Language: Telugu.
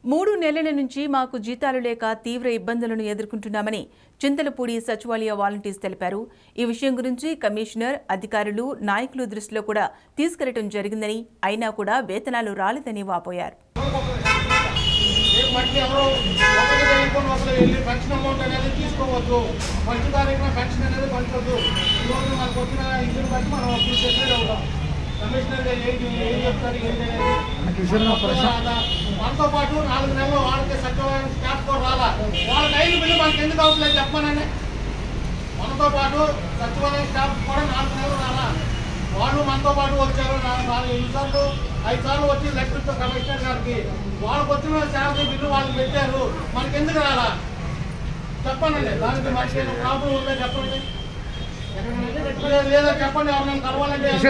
మూడు నెలల నుంచి మాకు జీతాలు లేక తీవ్ర ఇబ్బందులను ఎదుర్కొంటున్నామని చింతలపూడి సచివాలయ వాలంటీర్స్ తెలిపారు ఈ విషయం గురించి కమిషనర్ అధికారులు నాయకులు దృష్టిలో కూడా తీసుకెళ్లడం జరిగిందని అయినా కూడా వేతనాలు రాలేదని వాపోయారు రేపు మట్టి ఎవరో ఒకరికి తెలియకుండా ఒకరు వెళ్ళి పెన్షన్ అమౌంట్ అనేది తీసుకోవద్దు ఫస్ట్ తారీఖున పెన్షన్ అనేది పంచవద్దు ఈరోజు మనకు వచ్చిన ఇద్దరు బట్టి మనం అప్పుడు సెటిల్ అవుతాం కమిషనర్ గారు ఏంటి ఏం చెప్తారు ఏంటి అనేది మనతో పాటు నాలుగు నెలలు వాళ్ళకి సచివాలయం స్టాఫ్ కూడా రాలా వాళ్ళకి ఐదు బిల్లు మనకి ఎందుకు అవసరం చెప్పమనండి మనతో పాటు సచివాలయం స్టాఫ్ కూడా నాలుగు నెలలు రాలా వాళ్ళు మనతో పాటు వచ్చారు నాలుగు నాలుగు ఐదు సార్లు ఐదు సార్లు వచ్చి లెక్కలతో కమిషనర్ గారికి వాళ్ళకి వచ్చిన శాలరీ బిల్లు వాళ్ళు పెట్టారు మనకి ఎందుకు రాలా చెప్పండి దానికి మనకి ప్రాబ్లం ఉందో చెప్పండి లేదా చెప్పండి ఎవరైనా కలవాలంటే